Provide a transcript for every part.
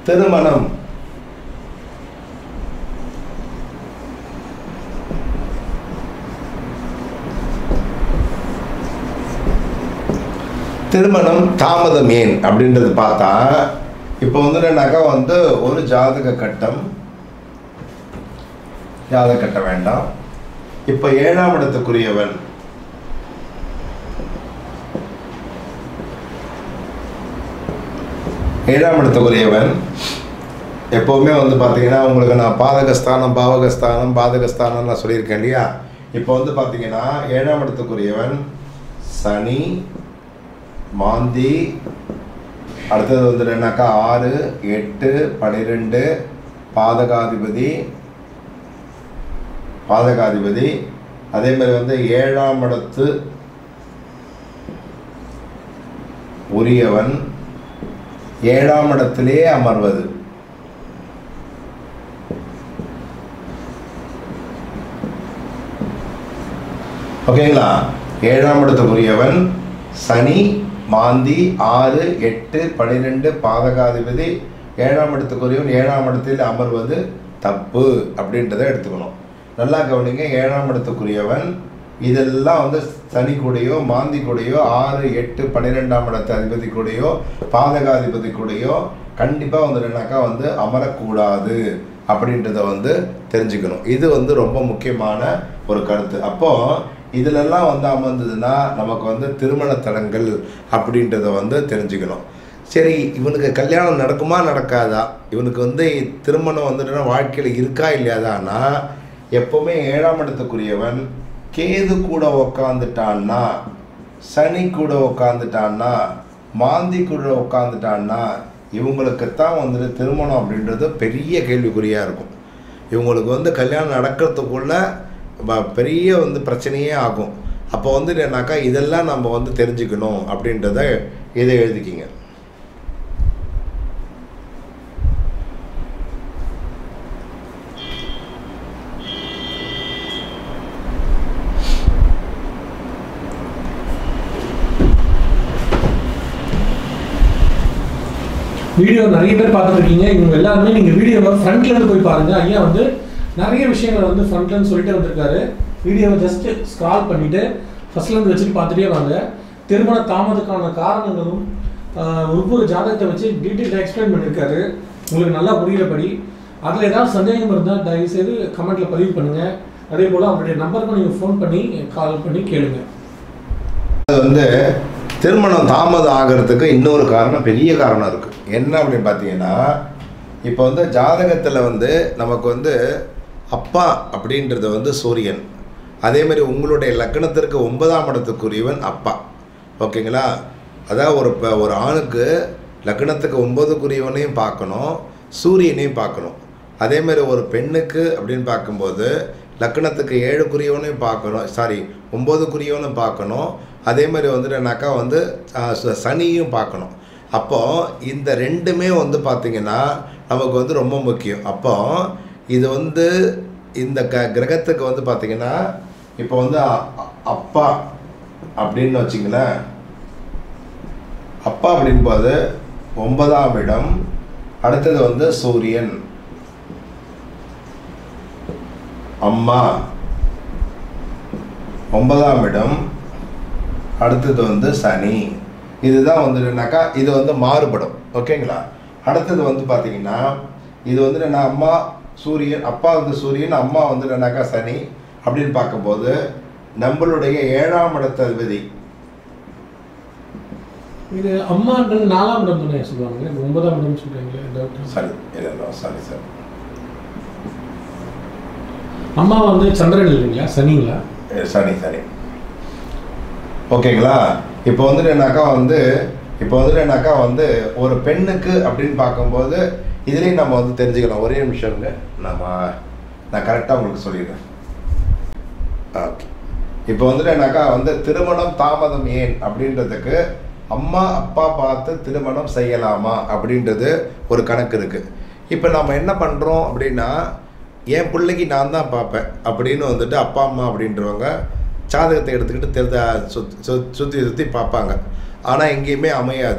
திருமணம் திருமணம் தாமதம் ஏன் அப்படின்றது பார்த்தா இப்போ வந்து என்னன்னாக்கா வந்து ஒரு ஜாதக கட்டம் ஜாதக கட்டம் வேண்டாம் இப்போ ஏழாம் இடத்துக்குரியவன் ஏழாம் இடத்துக்குரியவன் எப்போவுமே வந்து பார்த்தீங்கன்னா உங்களுக்கு நான் பாதகஸ்தானம் பாவகஸ்தானம் பாதகஸ்தானம் நான் சொல்லியிருக்கேன் இல்லையா இப்போ வந்து பார்த்தீங்கன்னா ஏழாம் இடத்துக்குரியவன் சனி மாந்தி அடுத்தது வந்து என்னன்னாக்கா ஆறு எட்டு பன்னிரெண்டு பாதகாதிபதி பாதகாதிபதி அதே மாதிரி வந்து ஏழாம் இடத்து உரியவன் ஏழாம் இடத்திலே அமர்வது ஓகேங்களா ஏழாம் இடத்துக்குரியவன் சனி மாந்தி ஆறு எட்டு பன்னிரெண்டு பாதகாதிபதி ஏழாம் இடத்துக்குரியவன் ஏழாம் இடத்தில் அமர்வது தப்பு அப்படின்றத எடுத்துக்கணும் நல்லா கவனிங்க ஏழாம் இடத்துக்குரியவன் இதெல்லாம் வந்து சனி கூடயோ மாந்தி கூடயோ ஆறு எட்டு பன்னிரெண்டாம் இடத்து அதிபதி கூடயோ பாதகாதிபதி கூடயோ கண்டிப்பாக வந்து என்னன்னாக்கா வந்து அமரக்கூடாது அப்படின்றத வந்து தெரிஞ்சுக்கணும் இது வந்து ரொம்ப முக்கியமான ஒரு கருத்து அப்போது இதிலெல்லாம் வந்து அமர்ந்ததுன்னா நமக்கு வந்து திருமண தடங்கள் அப்படின்றத வந்து தெரிஞ்சுக்கணும் சரி இவனுக்கு கல்யாணம் நடக்குமா நடக்காதா இவனுக்கு வந்து திருமணம் வந்துட்டுனா வாழ்க்கையில் இருக்கா இல்லையாதான்னா எப்போவுமே ஏழாம் இடத்துக்குரியவன் கேது கூட உக்காந்துட்டான்னா சனி கூட உக்காந்துட்டான்னா மாந்தி கூட உக்காந்துட்டான்னா இவங்களுக்குத்தான் வந்துட்டு திருமணம் அப்படின்றது பெரிய கேள்விக்குறியாக இருக்கும் இவங்களுக்கு வந்து கல்யாணம் நடக்கிறதுக்குள்ள ப- பெரிய வந்து பிரச்சனையே ஆகும் அப்போ வந்து என்னன்னாக்கா இதெல்லாம் நம்ம வந்து தெரிஞ்சுக்கணும் அப்படின்றத இதை எழுதிக்கிங்க வீடியோ நிறைய பேர் பார்த்துட்டு இருக்கீங்க இவங்க எல்லாருமே நீங்கள் வீடியோவை ஃப்ரண்ட்ல இருந்து போய் பாருங்க ஐயா வந்து நிறைய விஷயங்களை வந்து ஃப்ரண்ட்ல இருந்து சொல்லிட்டே வந்திருக்காரு வீடியோவை ஜஸ்ட் ஸ்க்ரால் பண்ணிட்டு ஃபர்ஸ்ட்ல இருந்து வச்சுட்டு பார்த்துட்டே வாங்க திருமண தாமதத்துக்கான காரணங்களும் ஆஹ், ஒவ்வொரு ஜாதகத்தை வச்சு டீட்டெயிலாக எக்ஸ்பிளைன் பண்ணியிருக்காரு உங்களுக்கு நல்லா புரியுறபடி அதில் ஏதாவது சந்தேகம் இருந்தால் தயவுசெய்து கமெண்ட்ல பதிவு பண்ணுங்க அதே போல் அவருடைய நம்பருக்கும் நீங்கள் ஃபோன் பண்ணி கால் பண்ணி கேளுங்க அது வந்து திருமணம் தாமதம் ஆகிறதுக்கு இன்னொரு காரணம் பெரிய காரணம் இருக்குது என்ன அப்படின்னு பார்த்தீங்கன்னா இப்போ வந்து ஜாதகத்தில் வந்து நமக்கு வந்து அப்பா அப்படின்றது வந்து சூரியன் அதே மாதிரி உங்களுடைய லக்னத்திற்கு ஒன்பதாம் இடத்துக்குரியவன் அப்பா ஓகேங்களா அதாவது ஒரு ப- ஒரு ஆணுக்கு லக்னத்துக்கு ஒன்பதுக்குரியவனையும் பார்க்கணும் சூரியனையும் பார்க்கணும் அதே மாதிரி ஒரு பெண்ணுக்கு அப்படின்னு பார்க்கும்போது லக்னத்துக்கு ஏழுக்குரியவனையும் பார்க்கணும் சாரி ஒம்போதுக்குரியவனும் பார்க்கணும் அதே மாதிரி வந்துட்டுனாக்கா வந்து ஆஹ், ச- சனியும் பார்க்கணும் அப்போ இந்த ரெண்டுமே வந்து பார்த்திங்கன்னா நமக்கு வந்து ரொம்ப முக்கியம் அப்போ இது வந்து இந்த க கிரகத்துக்கு வந்து பார்த்திங்கன்னா இப்போ வந்து அ- அ- அப்பா அப்படின்னு வச்சிங்களேன் அப்பா அப்படின்போது ஒன்பதாம் இடம் அடுத்தது வந்து சூரியன் அம்மா ஒன்பதாம் இடம் அடுத்தது வந்து சனி இதுதான் வந்துட்டுனாக்கா இது வந்து மாறுபடும் ஓகேங்களா அடுத்தது வந்து பார்த்தீங்கன்னா இது வந்து என்ன அம்மா சூரியன் அப்பா வந்து சூரியன் அம்மா வந்து என்னன்னாக்கா சனி அப்படின்னு பார்க்கும்போது நம்மளுடைய ஏழாம் இடத்த அதிபதி இது அம்மான்றது நாலாம் இடம் தானே சொல்லுவாங்க இது ஒன்பதாம் இடம் சொல்றீங்களே டவுட் சாரி இல்லை சாரி சார் அம்மா வந்து சந்திரன் இல்லைங்களா சனிங்களா சனி சனி ஓகேங்களா இப்போ வந்துட்டு என்னாக்கா வந்து இப்போ வந்துட்டு என்னாக்கா வந்து ஒரு பெண்ணுக்கு அப்படின்னு பார்க்கும்போது இதுலேயும் நம்ம வந்து தெரிஞ்சுக்கலாம் ஒரே நிமிஷம்ங்க நம்ம நான் கரெக்டாக உங்களுக்கு சொல்லிடுறேன் ஓகே இப்போ வந்துட்டு என்னாக்கா வந்து திருமணம் தாமதம் ஏன் அப்படின்றதுக்கு அம்மா அப்பா பார்த்து திருமணம் செய்யலாமா அப்படின்றது ஒரு கணக்கு இருக்குது இப்போ நம்ம என்ன பண்ணுறோம் அப்படின்னா என் பிள்ளைக்கு நான் தான் பார்ப்பேன் அப்படின்னு வந்துட்டு அப்பா அம்மா அப்படின்றவங்க ஜாதகத்தை எடுத்துக்கிட்டு தெரிந்த சுற்றி சுற்றி சுற்றி பார்ப்பாங்க ஆனால் எங்கேயுமே அமையாது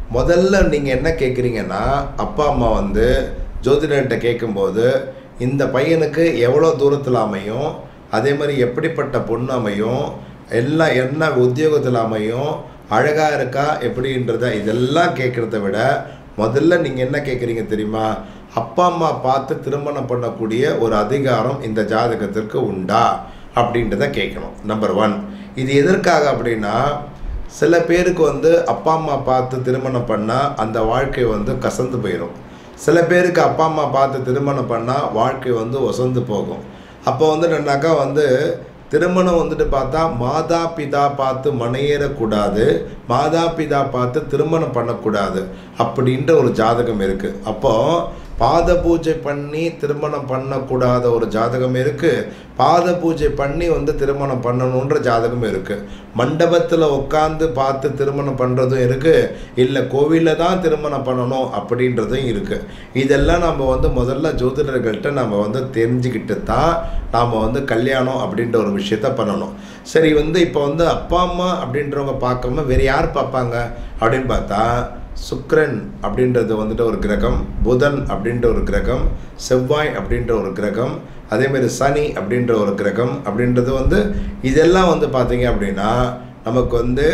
முதல்ல நீங்கள் என்ன கேட்குறீங்கன்னா அப்பா அம்மா வந்து ஜோதிடர்கிட்ட கேட்கும்போது இந்த பையனுக்கு எவ்வளோ தூரத்தில் அமையும் அதே மாதிரி எப்படிப்பட்ட பொண்ணு அமையும் எல்லாம் என்ன உத்தியோகத்தில் அமையும் அழகாக இருக்கா எப்படின்றத இதெல்லாம் கேட்குறத விட முதல்ல நீங்கள் என்ன கேட்குறீங்க தெரியுமா அப்பா அம்மா பார்த்து திருமணம் பண்ணக்கூடிய ஒரு அதிகாரம் இந்த ஜாதகத்திற்கு உண்டா அப்படின்றத கேட்கணும் நம்பர் ஒன் இது எதற்காக அப்படின்னா சில பேருக்கு வந்து அப்பா அம்மா பார்த்து திருமணம் பண்ணால் அந்த வாழ்க்கை வந்து கசந்து போயிடும் சில பேருக்கு அப்பா அம்மா பார்த்து திருமணம் பண்ணால் வாழ்க்கை வந்து ஒசந்து போகும் அப்போ வந்து என்னன்னாக்கா வந்து திருமணம் வந்துட்டு பார்த்தா மாதா பிதா பார்த்து மனையேறக்கூடாது மாதா பிதா பார்த்து திருமணம் பண்ணக்கூடாது அப்படின்ற ஒரு ஜாதகம் இருக்குது அப்போது பாத பூஜை பண்ணி திருமணம் பண்ணக்கூடாத ஒரு ஜாதகம் இருக்குது பாத பூஜை பண்ணி வந்து திருமணம் பண்ணணுன்ற ஜாதகம் இருக்குது மண்டபத்தில் உட்காந்து பார்த்து திருமணம் பண்ணுறதும் இருக்குது இல்லை கோவிலில் தான் திருமணம் பண்ணணும் அப்படின்றதும் இருக்குது இதெல்லாம் நம்ம வந்து முதல்ல ஜோதிடர்கள்ட்ட நம்ம வந்து தெரிஞ்சுக்கிட்டு தான் நாம் வந்து கல்யாணம் அப்படின்ற ஒரு விஷயத்த பண்ணணும் சரி வந்து இப்போ வந்து அப்பா அம்மா அப்படின்றவங்க பார்க்காம வேறு யார் பார்ப்பாங்க அப்படின்னு பார்த்தா சுக்கிரன் அப்படின்றது வந்துட்டு ஒரு கிரகம் புதன் அப்படின்ற ஒரு கிரகம் செவ்வாய் அப்படின்ற ஒரு கிரகம் அதேமாரி சனி அப்படின்ற ஒரு கிரகம் அப்படின்றது வந்து இதெல்லாம் வந்து பார்த்தீங்க அப்படின்னா நமக்கு வந்து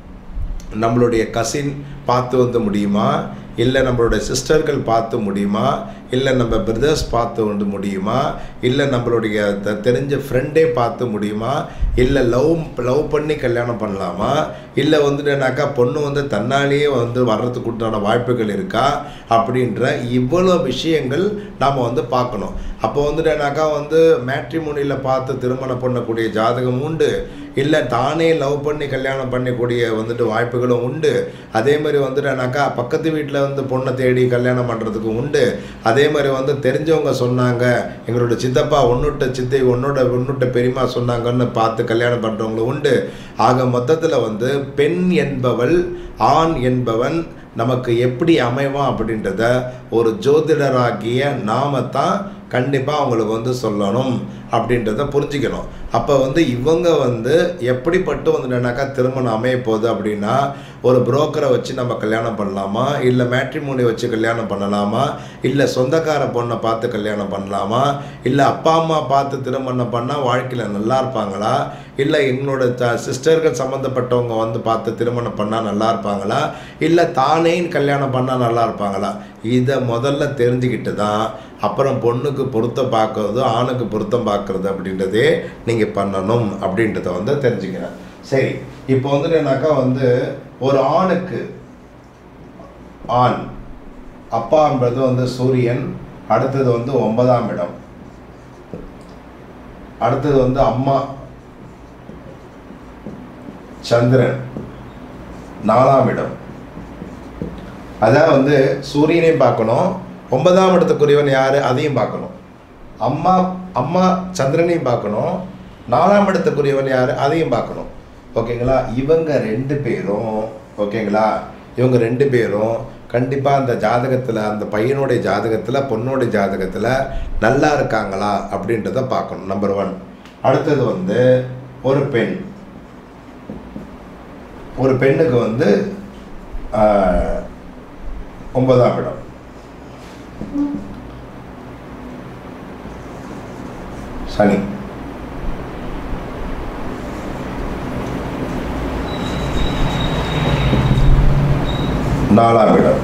நம்மளுடைய கசின் பார்த்து வந்து முடியுமா இல்லை நம்மளுடைய சிஸ்டர்கள் பார்த்து முடியுமா இல்லை நம்ம பிரதர்ஸ் பார்த்து வந்து முடியுமா இல்லை நம்மளுடைய த- தெரிஞ்ச ஃப்ரெண்டே பார்த்து முடியுமா இல்லை லவ் லவ் பண்ணி கல்யாணம் பண்ணலாமா இல்லை வந்துட்டுனாக்கா பொண்ணு வந்து தன்னாலேயே வந்து வர்றதுக்கு உண்டான வாய்ப்புகள் இருக்கா அப்படின்ற இவ்வளோ விஷயங்கள் நாம் வந்து பார்க்கணும் அப்போ வந்துட்டுனாக்கா வந்து மேட்ரிமோனியில் பார்த்து திருமணம் பண்ணக்கூடிய ஜாதகம் உண்டு இல்லை தானே லவ் பண்ணி கல்யாணம் பண்ணக்கூடிய வந்துட்டு வாய்ப்புகளும் உண்டு அதே மாதிரி வந்துட்டுனாக்கா பக்கத்து வீட்டில் வந்து பொண்ணை தேடி கல்யாணம் பண்ணுறதுக்கு உண்டு அதே மாதிரி வந்து தெரிஞ்சவங்க சொன்னாங்க எங்களோட சித்தப்பா ஒன்றுட்ட சித்தை ஒன்னோட ஒன்றுட்ட பெரியம்மா சொன்னாங்கன்னு பார்த்து கல்யாணம் பண்ணுறவங்களும் உண்டு ஆக மொத்தத்தில் வந்து பெண் என்பவள் ஆண் என்பவன் நமக்கு எப்படி அமைவான் அப்படின்றத ஒரு ஜோதிடராகிய நாம தான் கண்டிப்பாக அவங்களுக்கு வந்து சொல்லணும் அப்படின்றத புரிஞ்சுக்கணும் அப்போ வந்து இவங்க வந்து எப்படிப்பட்டு வந்துட்டாக்கா திருமணம் அமைய போகுது அப்படின்னா ஒரு புரோக்கரை வச்சு நம்ம கல்யாணம் பண்ணலாமா இல்லை மேட்ரிமோனி வச்சு கல்யாணம் பண்ணலாமா இல்லை சொந்தக்கார பொண்ணை பார்த்து கல்யாணம் பண்ணலாமா இல்லை அப்பா அம்மா பார்த்து திருமணம் பண்ணால் வாழ்க்கையில் நல்லா இருப்பாங்களா இல்லை எங்களோட த சிஸ்டர்கள் சம்மந்தப்பட்டவங்க வந்து பார்த்து திருமணம் பண்ணால் நல்லா இருப்பாங்களா இல்லை தானே கல்யாணம் பண்ணால் நல்லா இருப்பாங்களா இதை முதல்ல தெரிஞ்சுக்கிட்டு தான் அப்புறம் பொண்ணுக்கு பொருத்தம் பார்க்கறது ஆணுக்கு பொருத்தம் பார்க்கறது அப்படின்றதே நீங்கள் பண்ணணும் அப்படின்றத வந்து தெரிஞ்சுக்கிறேன் சரி இப்போ வந்துட்டு என்னாக்கா வந்து ஒரு ஆணுக்கு ஆண் அப்பான்றது வந்து சூரியன் அடுத்தது வந்து ஒன்பதாம் இடம் அடுத்தது வந்து அம்மா சந்திரன் நாலாம் இடம் அதான் வந்து சூரியனையும் பார்க்கணும் ஒன்பதாம் இடத்துக்குரியவன் யார் அதையும் பார்க்கணும் அம்மா அம்மா சந்திரனையும் பார்க்கணும் நாலாம் இடத்துக்குரியவன் யார் அதையும் பார்க்கணும் ஓகேங்களா இவங்க ரெண்டு பேரும் ஓகேங்களா இவங்க ரெண்டு பேரும் கண்டிப்பாக அந்த ஜாதகத்தில் அந்த பையனுடைய ஜாதகத்தில் பொண்ணுடைய ஜாதகத்தில் நல்லா இருக்காங்களா அப்படின்றத பார்க்கணும் நம்பர் ஒன் அடுத்தது வந்து ஒரு பெண் ஒரு பெண்ணுக்கு வந்து ஆஹ், ஒன்பதாம் இடம் சனி நாலாம் இடம்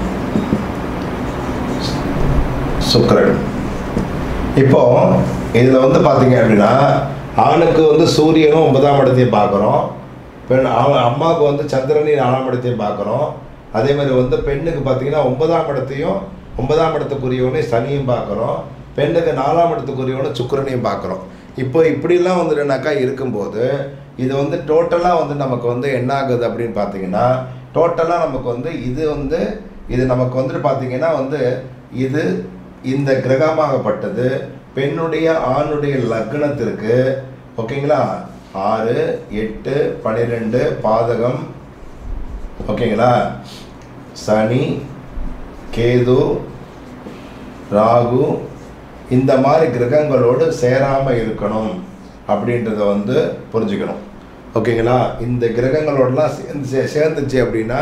சுக்கிரன் இப்போ இதில் வந்து பார்த்தீங்க அப்படின்னா ஆணுக்கு வந்து சூரியனும் ஒன்பதாம் இடத்தையும் பார்க்குறோம் பெண் அவன் அம்மாவுக்கு வந்து சந்திரனையும் நாலாம் இடத்தையும் பார்க்குறோம் அதே மாதிரி வந்து பெண்ணுக்கு பார்த்தீங்கன்னா ஒன்பதாம் இடத்தையும் ஒன்பதாம் இடத்துக்குரியவனையும் சனியும் பார்க்குறோம் பெண்ணுக்கு நாலாம் இடத்துக்குரியவனை சுக்கிரனையும் பார்க்குறோம் இப்போ இப்படிலாம் வந்துட்டுனாக்கா இருக்கும்போது இது வந்து டோட்டலாக வந்து நமக்கு வந்து என்ன ஆகுது அப்படின்னு பார்த்தீங்கன்னா டோட்டலாக நமக்கு வந்து இது வந்து இது நமக்கு வந்துட்டு பார்த்தீங்கன்னா வந்து இது இந்த கிரகமாகப்பட்டது பெண்ணுடைய ஆணுடைய லக்னத்திற்கு ஓகேங்களா ஆறு எட்டு பன்னிரெண்டு பாதகம் ஓகேங்களா சனி கேது ராகு இந்த மாதிரி கிரகங்களோடு சேராமல் இருக்கணும் அப்படின்றத வந்து புரிஞ்சுக்கணும் ஓகேங்களா இந்த கிரகங்களோடலாம் சேர்ந்து சே- சேர்ந்துச்சு அப்படின்னா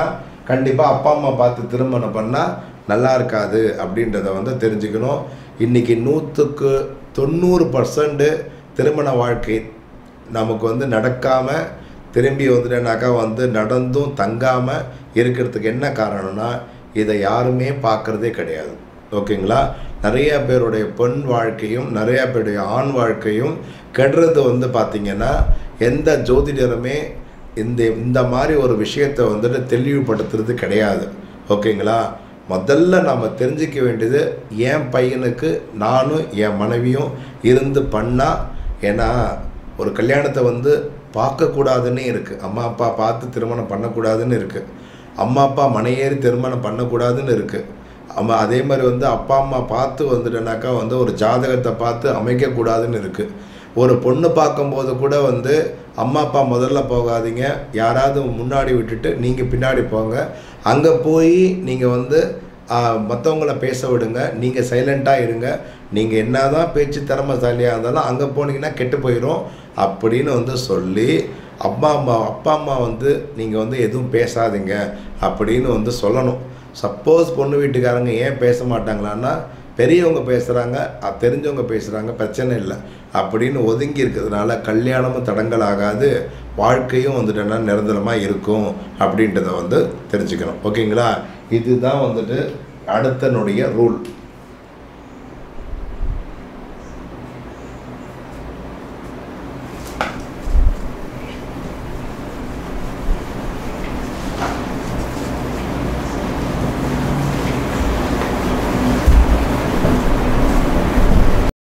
கண்டிப்பாக அப்பா அம்மா பார்த்து திருமணம் பண்ணால் நல்லா இருக்காது அப்படின்றத வந்து தெரிஞ்சுக்கணும் இன்றைக்கி நூற்றுக்கு தொண்ணூறு பர்சன்ட் திருமண வாழ்க்கை நமக்கு வந்து நடக்காமல் திரும்பி வந்துட்டேனாக்கா வந்து நடந்தும் தங்காமல் இருக்கிறதுக்கு என்ன காரணம்னா இதை யாருமே பார்க்குறதே கிடையாது ஓகேங்களா நிறைய பேருடைய பெண் வாழ்க்கையும் நிறைய பேருடைய ஆண் வாழ்க்கையும் கெடுறது வந்து பார்த்திங்கன்னா எந்த ஜோதிடருமே இந்த இந்த மாதிரி ஒரு விஷயத்தை வந்துட்டு தெளிவுபடுத்துறது கிடையாது ஓகேங்களா முதல்ல நாம் தெரிஞ்சிக்க வேண்டியது என் பையனுக்கு நானும் என் மனைவியும் இருந்து பண்ணால் ஏன்னா ஒரு கல்யாணத்தை வந்து பார்க்கக்கூடாதுன்னு இருக்குது அம்மா அப்பா பார்த்து திருமணம் பண்ணக்கூடாதுன்னு இருக்குது அம்மா அப்பா மனையேறி திருமணம் பண்ணக்கூடாதுன்னு இருக்குது அம்மா அதே மாதிரி வந்து அப்பா அம்மா பார்த்து வந்துட்டேனாக்கா வந்து ஒரு ஜாதகத்தை பார்த்து அமைக்கக்கூடாதுன்னு இருக்குது ஒரு பொண்ணு பார்க்கும்போது கூட வந்து அம்மா அப்பா முதல்ல போகாதீங்க யாராவது முன்னாடி விட்டுட்டு நீங்கள் பின்னாடி போங்க அங்கே போய் நீங்கள் வந்து மற்றவங்கள பேச விடுங்க நீங்கள் சைலண்ட்டாக இருங்க நீங்கள் என்ன தான் பேச்சு திறமைசாலியாக இருந்தாலும் அங்கே போனீங்கன்னா கெட்டு போயிடும் அப்படின்னு வந்து சொல்லி அப்பா அம்மா அப்பா அம்மா வந்து நீங்கள் வந்து எதுவும் பேசாதீங்க அப்படின்னு வந்து சொல்லணும் சப்போஸ் பொண்ணு வீட்டுக்காரங்க ஏன் பேச மாட்டாங்களான்னா பெரியவங்க பேசுகிறாங்க தெரிஞ்சவங்க பேசுகிறாங்க பிரச்சனை இல்லை அப்படின்னு ஒதுங்கி இருக்கிறதுனால கல்யாணமும் தடங்கள் ஆகாது வாழ்க்கையும் வந்துட்டுனா நிரந்தரமாக இருக்கும் அப்படின்றத வந்து தெரிஞ்சுக்கணும் ஓகேங்களா இதுதான் வந்துட்டு அடுத்தனுடைய ரூல்